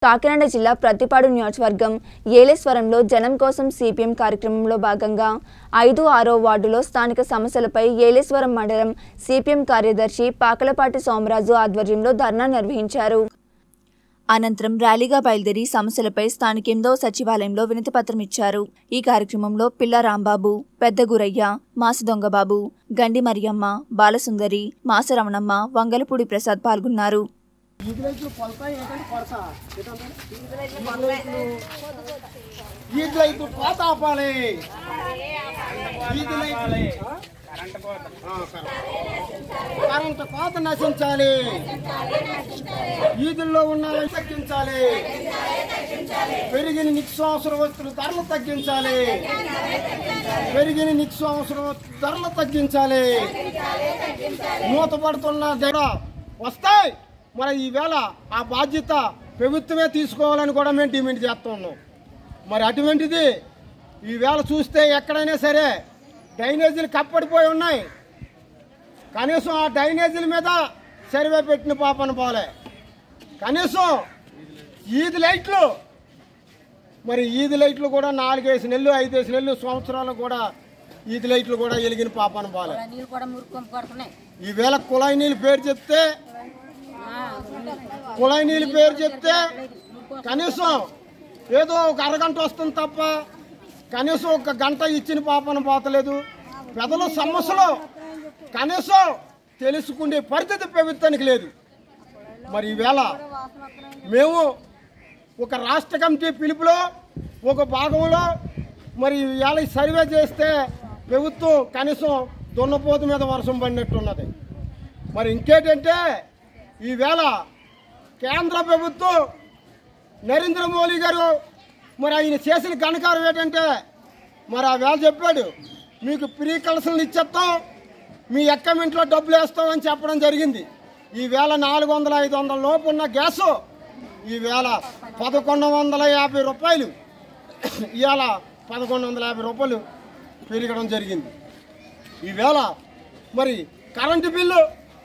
కాకినాడ జిల్లా ప్రతిపాడు నియోజకవర్గం ఏలేశ్వరంలో జనం కోసం సిపిఎం కార్యక్రమంలో భాగంగా ఐదు ఆరో వార్డులో స్థానిక సమస్యలపై ఏలేశ్వరం మండలం సిపిఎం కార్యదర్శి పాకలపాటి సోమరాజు ఆధ్వర్యంలో ధర్నా నిర్వహించారు అనంతరం ర్యాలీగా బయలుదేరి సమస్యలపై స్థానిక ఎనిమిదవ సచివాలయంలో వినతిపత్రం ఇచ్చారు ఈ కార్యక్రమంలో పిల్ల రాంబాబు పెద్ద గురయ్య మాస దొంగబాబు గండి మరియమ్మ బాలసుందరి మాస రమణమ్మ వంగలపూడి ప్రసాద్ పాల్గొన్నారు వీధి లైట్లు కొలతా ఏంటంటే కొడతా వీధి లైట్లు కోత ఆపాలి వీధి లైట్లు ఆ, కరెక్ట్. కరెంటు కోత నశించాలి వీధుల్లో ఉన్న లైట్ తగ్గించాలి పెరిగిన నిత్యావసర వస్తువుల ధరలు తగ్గించాలి పెరిగిన నిత్యావసర వస్తువుల ధరలు తగ్గించాలి మూతపడుతున్న దగ్గర వస్తాయి మరి ఈవేళ ఆ బాధ్యత ప్రభుత్వమే తీసుకోవాలని కూడా మేము డిమాండ్ చేస్తూ ఉన్నాం మరి అటువంటిది ఈవేళ చూస్తే ఎక్కడైనా సరే డ్రైనేజీలు కప్పడిపోయి ఉన్నాయి కనీసం ఆ డ్రైనేజీల మీద సర్వే పెట్టిన పాపన పోలే కనీసం ఈది లైట్లు మరి ఈది లైట్లు కూడా నాలుగేసి నెలలు ఐదేసి నెలలు సంవత్సరాలు కూడా ఈది లైట్లు కూడా వెలిగిన పాపన పోలే నీళ్ళు కూడా మురుకొని పడుతున్నాయి ఈవేళ కుళాయి నీళ్ళు పేరు చెప్తే కుళాయి నీళ్ళు పేరు చెప్తే కనీసం ఏదో ఒక అరగంట వస్తుంది తప్ప కనీసం ఒక గంట ఇచ్చిన పాపన పోతలేదు ప్రజల సమస్యలు కనీసం తెలుసుకునే పరిస్థితి ప్రభుత్వానికి లేదు మరి ఈవేళ మేము ఒక రాష్ట్ర కమిటీ పిలుపులో ఒక భాగంలో మరి ఇవాళ ఈ సర్వే చేస్తే ప్రభుత్వం కనీసం దున్నపోతు మీద వర్షం పడినట్టున్నది మరి ఇంకేంటంటే ఈవేళ కేంద్ర ప్రభుత్వం నరేంద్ర మోడీ గారు మరి ఆయన చేసిన ఘనకారం ఏంటంటే మరి ఆ వేళ చెప్పాడు మీకు ప్రీ కలసలు ఇచ్చేస్తాం మీ అకౌంట్లో డబ్బులు వేస్తామని చెప్పడం జరిగింది ఈ వేళ నాలుగు వందల ఐదు వందల లోపు ఉన్న గ్యాసు ఈ వేళ పదకొండు వందల యాభై రూపాయలు ఇవాళ పదకొండు వందల యాభై రూపాయలు పెరగడం జరిగింది ఈవేళ మరి కరెంటు బిల్లు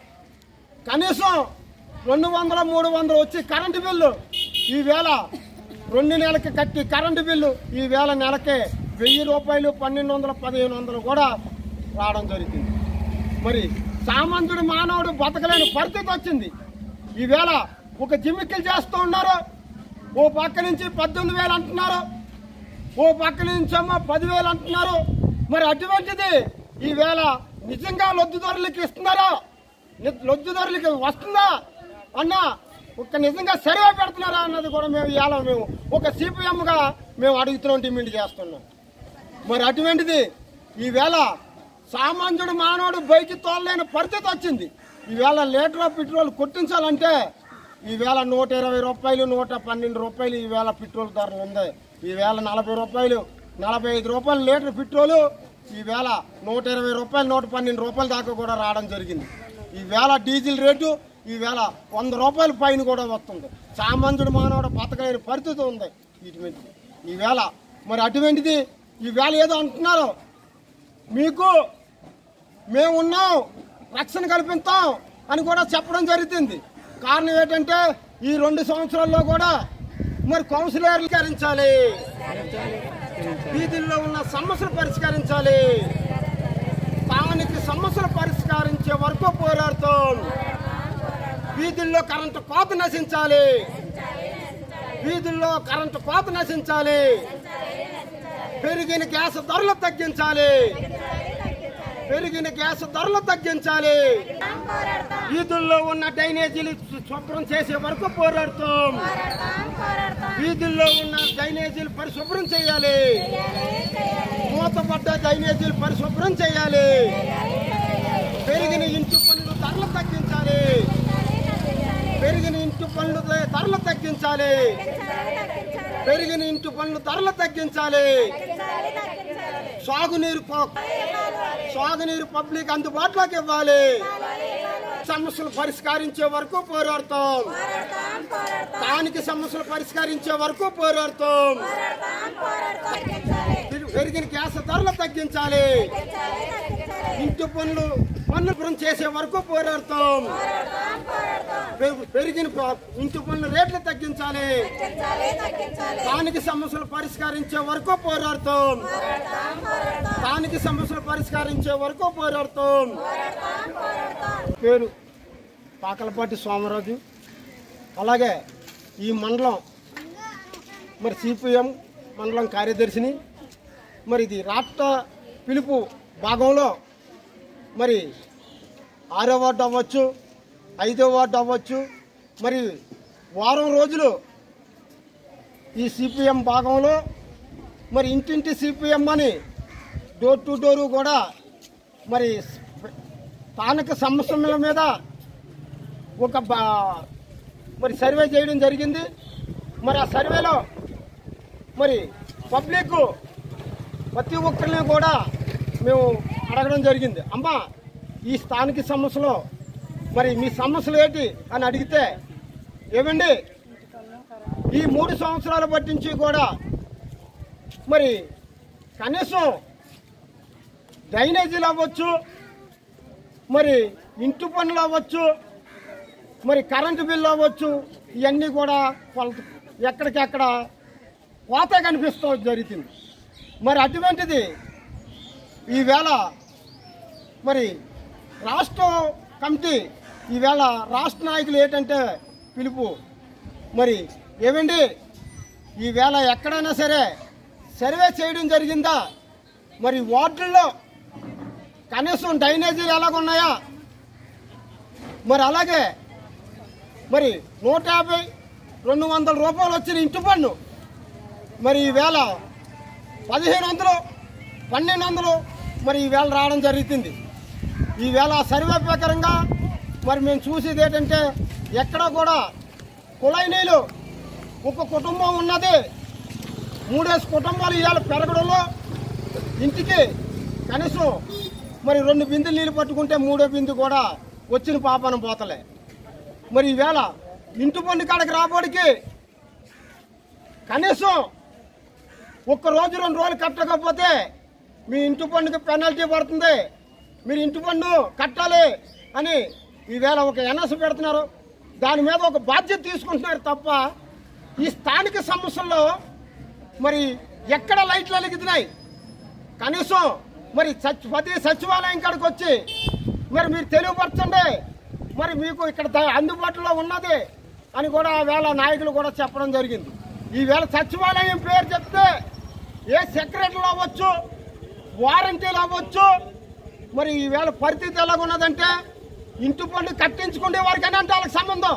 కనీసం రెండు వందల మూడు వందలు వచ్చి కరెంటు బిల్లు ఈవేళ రెండు నెలలకి కట్టి కరెంటు బిల్లు ఈ వేల నెలకే వెయ్యి రూపాయలు పన్నెండు వందల పదిహేను వందలు కూడా రావడం జరుగుతుంది మరి సామాన్యుడు మానవుడు బతకలేని పరిస్థితి వచ్చింది ఈవేళ ఒక జిమ్మిక్కలు చేస్తూ ఉన్నారు ఓ పక్క నుంచి పద్దెనిమిది వేలు అంటున్నారు ఓ పక్క నుంచి ఏమో పదివేలు అంటున్నారు మరి అటువంటిది ఈవేళ నిజంగా లొద్దుదారులకి ఇస్తున్నారా ని- లొద్దుదారులకి వస్తుందా అన్న ఒక నిజంగా సర్వే పెడుతున్నారా అన్నది కూడా మేము ఇవాళ మేము ఒక సిపిఎంగా మేము అడుగుతున్నాం డిమాండ్ చేస్తున్నాం మరి అటువంటిది ఈవేళ సామాన్యుడు మానవుడు బైక్ తోలలేని పరిస్థితి వచ్చింది ఈవేళ లీటర్ ఆఫ్ పెట్రోల్ కొట్టించాలంటే ఈవేళ నూట ఇరవై రూపాయలు నూట పన్నెండు రూపాయలు ఈవేళ పెట్రోల్ ధరలు ఉంది ఈవేళ నలభై రూపాయలు నలభై ఐదు రూపాయలు లీటర్ పెట్రోలు ఈవేళ నూట ఇరవై రూపాయలు నూట పన్నెండు రూపాయల దాకా కూడా రావడం జరిగింది ఈవేళ డీజిల్ రేటు ఈవేళ వంద రూపాయల పైన కూడా వస్తుంది సామాన్యుడు మానవుడు బతకలేని పరిస్థితి ఉంది ఇటువంటిది ఈవేళ మరి అటువంటిది ఈవేళ ఏదో అంటున్నారు మీకు మేమున్నాం రక్షణ కల్పిస్తాం అని కూడా చెప్పడం జరుగుతుంది కారణం ఏంటంటే ఈ రెండు సంవత్సరాల్లో కూడా మరి కౌన్సిలర్లు పరిష్కరించాలి వీధుల్లో ఉన్న సమస్యలు పరిష్కరించాలి స్థానిక సమస్యలు పరిష్కరించే వరకు పోరాడుతాం వీధుల్లో కరెంటు కోత నశించాలి వీధుల్లో కరెంటు కోత నశించాలి పెరిగిన గ్యాస్ ధరలు తగ్గించాలి పెరిగిన గ్యాస్ ధరలు తగ్గించాలి వీధుల్లో ఉన్న డ్రైనేజీలు శుభ్రం చేసే వరకు పోరాడుతాం వీధుల్లో ఉన్న డ్రైనేజీలు పరిశుభ్రం చేయాలి మూతపడ్డ డ్రైనేజీలు పరిశుభ్రం చేయాలి పెరిగిన ఇంటి పనులు ధరలు తగ్గించాలి పెరిగిన ఇంటి పనులు ధరలు తగ్గించాలి పెరిగిన ఇంటి పనులు ధరలు తగ్గించాలి సాగునీరు ప- సాగునీరు పబ్లిక్ అందుబాటులోకి ఇవ్వాలి సమస్యలు పరిష్కరించే వరకు పోరాడతాం స్థానిక సమస్యలు పరిష్కరించే వరకు పోరాడతాం పెరిగిన గ్యాస్ ధరలు తగ్గించాలి ఇంటి పనులు పనులు చేసే వరకు పోరాడతాం పెరుగు- పెరిగిన ప- ఇంటి పన్ను రేట్లు తగ్గించాలి స్థానిక సమస్యలు పరిష్కరించే వరకు పోరాడతాం స్థానిక సమస్యలు పరిష్కరించే వరకు పోరాడతాం పేరు పాకలపాటి సోమరాజు అలాగే ఈ మండలం మరి సిపిఎం మండలం కార్యదర్శిని మరి ఇది రాష్ట్ర పిలుపు భాగంలో మరి ఆరో వార్డు అవ్వచ్చు ఐదో వార్డు అవ్వచ్చు మరి వారం రోజులు ఈ సిపిఎం భాగంలో మరి ఇంటింటి సిపిఎం అని డోర్ టు డోరు కూడా మరి స్థానిక సమస్యల మీద ఒక బా మరి సర్వే చేయడం జరిగింది మరి ఆ సర్వేలో మరి పబ్లిక్ ప్రతి ఒక్కరిని కూడా మేము అడగడం జరిగింది అమ్మా ఈ స్థానిక సమస్యలో మరి మీ సమస్యలు ఏంటి అని అడిగితే ఏమండి ఈ మూడు సంవత్సరాల పట్టించి కూడా మరి కనీసం డ్రైనేజీలు అవ్వచ్చు మరి ఇంటి పనులు అవ్వచ్చు మరి కరెంటు బిల్లు అవ్వచ్చు ఇవన్నీ కూడా కొలత ఎక్కడికెక్కడ కోత కనిపిస్తూ జరుగుతుంది మరి అటువంటిది ఈవేళ మరి రాష్ట్ర కమిటీ ఈవేళ రాష్ట్ర నాయకులు ఏంటంటే పిలుపు మరి ఏమండి ఈవేళ ఎక్కడైనా సరే సర్వే చేయడం జరిగిందా మరి వార్డుల్లో కనీసం డ్రైనేజీలు ఎలాగున్నాయా మరి అలాగే మరి నూట యాభై రెండు వందల రూపాయలు వచ్చిన ఇంటి పన్ను మరి ఈవేళ పదిహేను వందలు పన్నెండు వందలు మరి ఈవేళ రావడం జరుగుతుంది ఈవేళ సర్వే ప్రకారంగా మరి మేము చూసేది ఏంటంటే ఎక్కడ కూడా కుళాయి నీళ్ళు ఒక కుటుంబం ఉన్నది మూడేసి కుటుంబాలు ఇవాళ పెరగడంలో ఇంటికి కనీసం మరి రెండు బిందెలు నీళ్ళు పట్టుకుంటే మూడో బిందు కూడా వచ్చిన పాపన పోతలే మరి ఈవేళ ఇంటి పన్ను కాడకి రాబోడికి కనీసం ఒక్క రోజు రెండు రోజులు కట్టకపోతే మీ ఇంటి పన్నుకి పెనాల్టీ పడుతుంది మీరు ఇంటి పన్ను కట్టాలి అని ఈవేళ ఒక ఎన్ఎస్ పెడుతున్నారు దాని మీద ఒక బాధ్యత తీసుకుంటున్నారు తప్ప ఈ స్థానిక సమస్యల్లో మరి ఎక్కడ లైట్లు వెలుగుతున్నాయి కనీసం మరి సచ్ ప్రతి సచివాలయం కాడికి వచ్చి మరి మీరు తెలియపరచండి మరి మీకు ఇక్కడ ద- అందుబాటులో ఉన్నది అని కూడా ఆ వేళ నాయకులు కూడా చెప్పడం జరిగింది ఈ వేళ సచివాలయం పేరు చెప్తే ఏ సెక్రటరీలు అవ్వచ్చు వారంటీలు అవ్వచ్చు మరి ఈ వేళ పరిస్థితి ఎలాగున్నదంటే ఇంటి పన్ను కట్టించుకునే వారికైనా అంటే వాళ్ళకి సంబంధం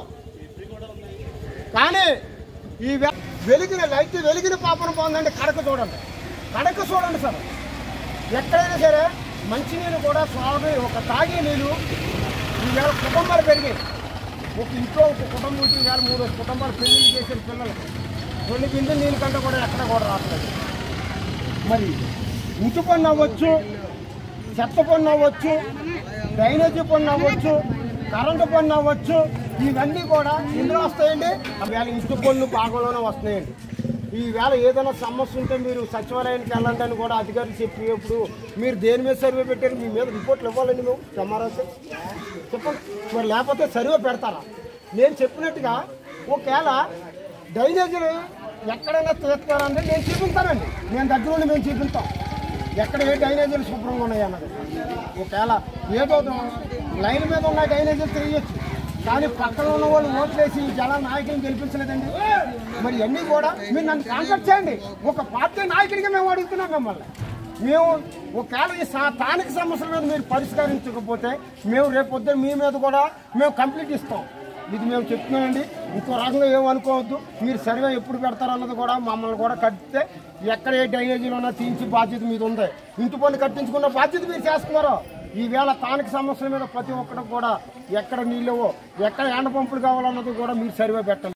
కానీ ఈ వె- వెలిగిన లైట్ వెలిగిన పాపన బాగుందంటే కడక చూడండి కడక చూడండి సార్ ఎక్కడైనా సరే మంచినీళ్ళు కూడా స్వామి ఒక తాగే నీళ్ళు ఈవేళ కుటుంబాలు పెరిగాయి ఒక ఇంట్లో ఒక కుటుంబం ఉంటే ఈవేళ మూడు కుటుంబాలు పెళ్లి చేసిన పిల్లలు రెండు బిందెలు నీళ్ళు కంటే కూడా ఎక్కడ కూడా రావట్లేదు మరి ఇంటి పన్ను అవ్వచ్చు చెత్త పన్ను అవ్వచ్చు డ్రైనేజీ పన్ను అవ్వచ్చు కరెంటు పన్ను అవ్వచ్చు ఇవన్నీ కూడా ఎందులో వస్తాయండి వేళ ఇంటి పన్ను భాగంలోనే వస్తున్నాయండి ఈ వేళ ఏదైనా సమస్య ఉంటే మీరు సచివాలయానికి వెళ్ళండి అని కూడా అధికారులు చెప్పినప్పుడు మీరు దేని మీద సర్వే పెట్టారు మీ మీద రిపోర్ట్లు ఇవ్వాలండి మేము ఎంఆర్ఓకి చెప్పండి మరి లేకపోతే సర్వే పెడతారా నేను చెప్పినట్టుగా ఒకవేళ డ్రైనేజీలు ఎక్కడైనా తీస్తారంటే నేను చూపించానండి నేను దగ్గర ఉండి మేము చూపిస్తాం ఎక్కడ ఏ డ్రైనేజీలు శుభ్రంగా ఉన్నాయి అన్నది ఒకవేళ ఏదో లైన్ మీద ఉన్న డ్రైనేజీలు తెలియచ్చు కానీ పక్కన ఉన్న వాళ్ళు ఓట్లేసి ఈ జల నాయకులను గెలిపించలేదండి మరి ఇవన్నీ కూడా మీరు నన్ను కాంటాక్ట్ చేయండి ఒక పార్టీ నాయకుడిగా మేము అడుగుతున్నాం మిమ్మల్ని మేము ఒకవేళ ఈ సా- స్థానిక సమస్యల మీద మీరు పరిష్కరించకపోతే మేము రేపొద్దున మీ మీద కూడా మేము కంప్లీట్ ఇస్తాం ఇది మేము చెప్తున్నామండి ఇంకో రకంగా ఏమనుకోవద్దు మీరు సర్వే ఎప్పుడు పెడతారన్నది కూడా మమ్మల్ని కూడా కట్టితే ఎక్కడ ఏ డ్రైనేజీలు ఉన్నా తీయించి బాధ్యత మీద ఉంది ఇంటి పన్ను కట్టించుకున్న బాధ్యత మీరు చేస్తున్నారు ఈవేళ స్థానిక సమస్యల మీద ప్రతి ఒక్కరికి కూడా ఎక్కడ నీళ్ళు ఎక్కడ ఎండ పంపులు కావాలన్నది కూడా మీరు సర్వే పెట్టండి